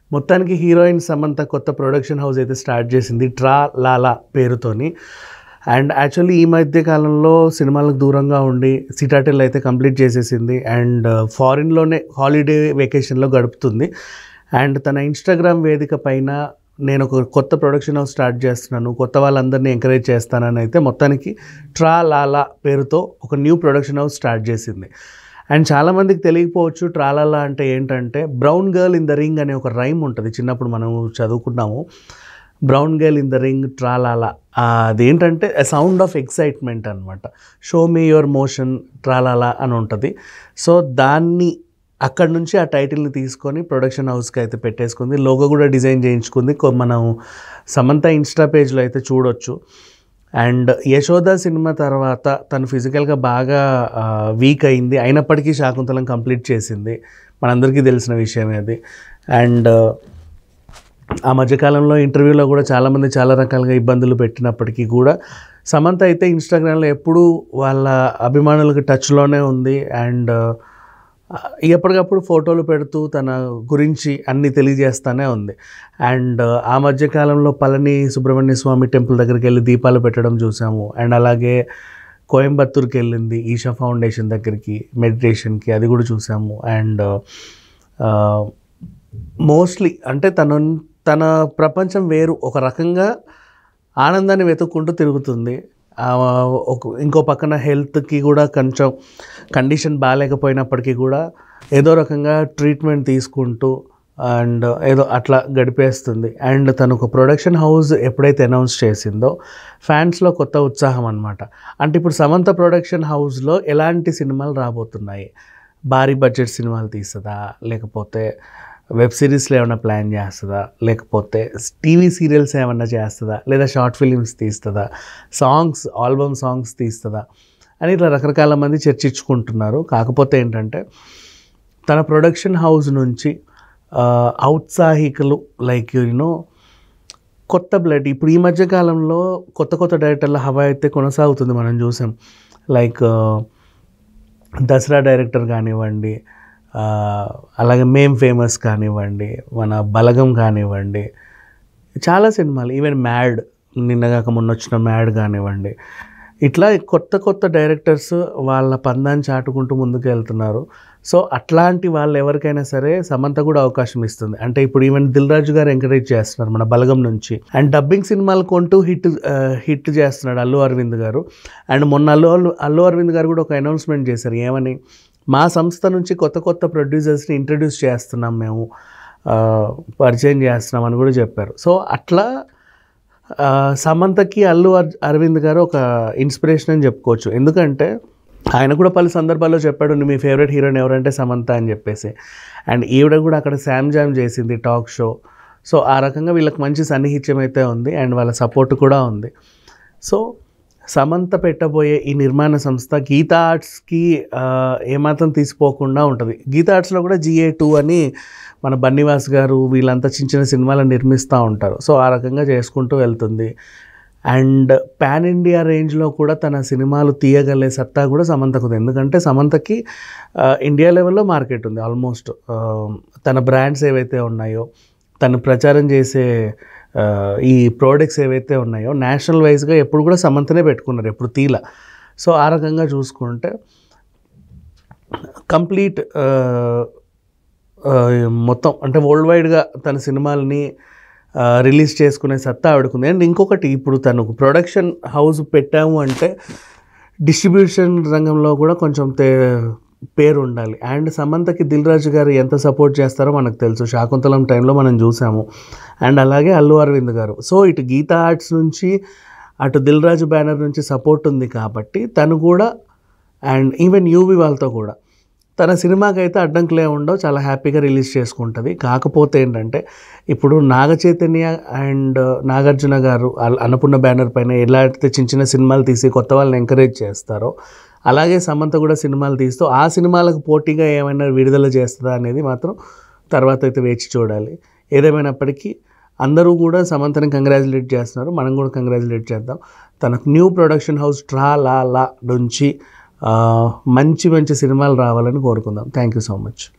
మొత్తానికి హీరోయిన్ సమంత కొత్త production house అయితే స్టార్ట్ చేసింది ట్రా లాలా పేరుతోని అండ్ యాక్చువల్లీ ఈ మధ్య కాలంలో సినిమాలకు దూరంగా ఉండి సిటాటిల్ అయితే కంప్లీట్ చేసేసింది అండ్ ఫారిన్లోనే హాలిడే వెకేషన్లో గడుపుతుంది అండ్ తన ఇన్స్టాగ్రామ్ వేదిక పైన నేను ఒక కొత్త ప్రొడక్షన్ హౌస్ స్టార్ట్ చేస్తున్నాను కొత్త వాళ్ళందరినీ ఎంకరేజ్ చేస్తానని అయితే మొత్తానికి ట్రా లాలా పేరుతో ఒక న్యూ ప్రొడక్షన్ హౌస్ స్టార్ట్ చేసింది అండ్ చాలామందికి తెలియకపోవచ్చు ట్రాలాలా అంటే ఏంటంటే brown girl in the ring అనే ఒక రైమ్ ఉంటుంది చిన్నప్పుడు మనం చదువుకున్నాము brown girl in the ring tralala అదేంటంటే సౌండ్ ఆఫ్ ఎక్సైట్మెంట్ అనమాట show me your motion tralala అని ఉంటుంది సో దాన్ని అక్కడ నుంచి ఆ టైటిల్ని తీసుకొని ప్రొడక్షన్ హౌస్కి అయితే పెట్టేసుకుంది లోగో కూడా డిజైన్ చేయించుకుంది కొ- మనం సమంత ఇన్స్టా పేజ్లో అయితే చూడొచ్చు అండ్ యశోద సినిమా తర్వాత తను ఫిజికల్గా బాగా వీక్ అయింది అయినప్పటికీ శాకుంతలం కంప్లీట్ చేసింది మనందరికీ తెలిసిన విషయమే అది అండ్ ఆ మధ్యకాలంలో ఇంటర్వ్యూలో కూడా చాలామంది చాలా రకాలుగా ఇబ్బందులు పెట్టినప్పటికీ కూడా సమంత అయితే ఇన్స్టాగ్రామ్లో ఎప్పుడూ వాళ్ళ అభిమానులకు టచ్లోనే ఉంది అండ్ ఎప్పటికప్పుడు ఫోటోలు పెడుతూ తన గురించి అన్నీ తెలియజేస్తానే ఉంది అండ్ ఆ మధ్యకాలంలో పళని సుబ్రహ్మణ్య స్వామి టెంపుల్ దగ్గరికి వెళ్ళి దీపాలు పెట్టడం చూసాము అండ్ అలాగే కోయంబత్తూర్కి వెళ్ళింది ఈషా ఫౌండేషన్ దగ్గరికి మెడిటేషన్కి అది కూడా చూసాము అండ్ మోస్ట్లీ అంటే తన తన ప్రపంచం వేరు ఒక రకంగా ఆనందాన్ని వెతుక్కుంటూ తిరుగుతుంది ఆ, ఒక ఇంకో పక్కన హెల్త్కి కూడా కొంచెం కండిషన్ బాగాలేకపోయినప్పటికీ కూడా ఏదో రకంగా ట్రీట్మెంట్ తీసుకుంటూ అండ్ ఏదో అట్లా గడిపేస్తుంది అండ్ తను ఒక ప్రొడక్షన్ హౌస్ ఎప్పుడైతే అనౌన్స్ చేసిందో ఫ్యాన్స్లో కొత్త ఉత్సాహం అనమాట అంటే ఇప్పుడు సమంత ప్రొడక్షన్ హౌస్లో ఎలాంటి సినిమాలు రాబోతున్నాయి భారీ బడ్జెట్ సినిమాలు తీస్తుందా లేకపోతే వెబ్ సిరీస్లో ఏమైనా ప్లాన్ చేస్తుందా లేకపోతే టీవీ సీరియల్స్ ఏమన్నా చేస్తుందా లేదా షార్ట్ ఫిలిమ్స్ తీస్తుందా సాంగ్స్ ఆల్బమ్ సాంగ్స్ తీస్తుందా అని ఇట్లా రకరకాల మంది చర్చించుకుంటున్నారు కాకపోతే ఏంటంటే తన ప్రొడక్షన్ హౌస్ నుంచి ఆ, ఔత్సాహికులు లైక్ యూనో కొత్త బ్లడ్ ఇప్పుడు ఈ మధ్య కాలంలో కొత్త కొత్త డైరెక్టర్ల హవా అయితే కొనసాగుతుంది మనం చూసాం లైక్ దసరా డైరెక్టర్ కానివ్వండి ఆ, అలాగే మేం ఫేమస్ కానివ్వండి మన బలగం కానివ్వండి చాలా సినిమాలు ఈవెన్ మ్యాడ్ నిన్నగాక మొన్న వచ్చిన మ్యాడ్ కానివ్వండి ఇట్లా కొత్త కొత్త డైరెక్టర్స్ వాళ్ళ పందాన్ని చాటుకుంటూ ముందుకు వెళ్తున్నారు సో అట్లాంటి వాళ్ళు ఎవరికైనా సరే సమంత కూడా అవకాశం ఇస్తుంది అంటే ఇప్పుడు ఈవెన్ దిల్ రాజు గారు ఎంకరేజ్ చేస్తున్నారు మన బలగం నుంచి అండ్ డబ్బింగ్ సినిమాలు కొంటూ హిట్ హిట్ చేస్తున్నాడు అల్లు అరవింద్ గారు అండ్ మొన్న అల్లు అల్లు అల్లు అరవింద్ గారు కూడా ఒక అనౌన్స్మెంట్ చేశారు ఏమని మా సంస్థ నుంచి కొత్త కొత్త ప్రొడ్యూసర్స్ని ఇంట్రడ్యూస్ చేస్తున్నాం మేము ఆ, పరిచయం చేస్తున్నాం అని కూడా చెప్పారు సో అట్లా ఆ, సమంతకి అల్లు అర్- అరవింద్ గారు ఒక ఇన్స్పిరేషన్ అని చెప్పుకోవచ్చు ఎందుకంటే ఆయన కూడా పలు సందర్భాల్లో చెప్పాడు "నీ మీ ఫేవరెట్ హీరోయిన్ ఎవరంటే సమంత అని చెప్పేసి అండ్ ఈవిడ కూడా అక్కడ శామ్ జామ్ చేసింది టాక్ షో సో ఆ రకంగా వీళ్ళకి మంచి సన్నిహిత్యం అయితే ఉంది అండ్ వాళ్ళ సపోర్ట్ కూడా ఉంది సో సమంత పెట్టబోయే ఈ నిర్మాణ సంస్థ గీతా ఆర్ట్స్కి ఆ, ఏమాత్రం తీసిపోకుండా ఉంటుంది గీతా ఆర్ట్స్లో కూడా జిఏ టూ అని మన బన్నివాస్ గారు వీళ్ళంతా చిన్న చిన్న సినిమాలను నిర్మిస్తూ ఉంటారు సో ఆ రకంగా చేసుకుంటూ వెళ్తుంది అండ్ పాన్ ఇండియా రేంజ్లో కూడా తన సినిమాలు తీయగలే సత్తా కూడా సమంతకు ఉంది ఎందుకంటే సమంతకి ఆ, ఇండియా లెవెల్లో మార్కెట్ ఉంది ఆల్మోస్ట్ ఆ, తన బ్రాండ్స్ ఏవైతే ఉన్నాయో తను ప్రచారం చేసే ఆ, ఈ ప్రోడక్ట్స్ ఏవైతే ఉన్నాయో నేషనల్ వైజ్గా ఎప్పుడు కూడా సమంతనే పెట్టుకున్నారు ఎప్పుడు తీల సో ఆ రకంగా చూసుకుంటే కంప్లీట్ మొత్తం అంటే వరల్డ్ వైడ్గా తన సినిమాలని రిలీజ్ చేసుకునే సత్తా ఆవిడకుంది అండ్ ఇంకొకటి ఇప్పుడు తను ప్రొడక్షన్ హౌస్ పెట్టాము అంటే డిస్ట్రిబ్యూషన్ రంగంలో కూడా కొంచెం తే పేరు ఉండాలి అండ్ సమంతకి దిల్ రాజు గారు ఎంత సపోర్ట్ చేస్తారో మనకు తెలుసు శాకుంతలం టైంలో మనం చూసాము అండ్ అలాగే అల్లు అరవింద్ గారు సో ఇటు గీతా ఆర్ట్స్ నుంచి అటు దిల్ రాజు బ్యానర్ నుంచి సపోర్ట్ ఉంది కాబట్టి తను కూడా అండ్ ఈవెన్ యూవి వాళ్ళతో కూడా తన సినిమాకి అయితే అడ్డంకులే ఉండవు చాలా హ్యాపీగా రిలీజ్ చేసుకుంటుంది కాకపోతే ఏంటంటే ఇప్పుడు నాగ చైతన్య అండ్ నాగార్జున గారు అల్- అన్నపూర్ణ బ్యానర్ పైన ఎలా అయితే చిన్న చిన్న సినిమాలు తీసి కొత్త వాళ్ళని ఎంకరేజ్ చేస్తారో అలాగే సమంత కూడా సినిమాలు తీస్తూ ఆ సినిమాలకు పోటీగా ఏమైనా విడుదల చేస్తుందా అనేది మాత్రం తర్వాత అయితే వేచి చూడాలి ఏదేమైనప్పటికీ అందరూ కూడా సమంతని కంగ్రాచులేట్ చేస్తున్నారు మనం కూడా కంగ్రాచులేట్ చేద్దాం తనకు న్యూ ప్రొడక్షన్ హౌస్ ట్రా లా లా నుంచి ఆ, మంచి మంచి సినిమాలు రావాలని కోరుకుందాం థ్యాంక్ యూ సో మచ్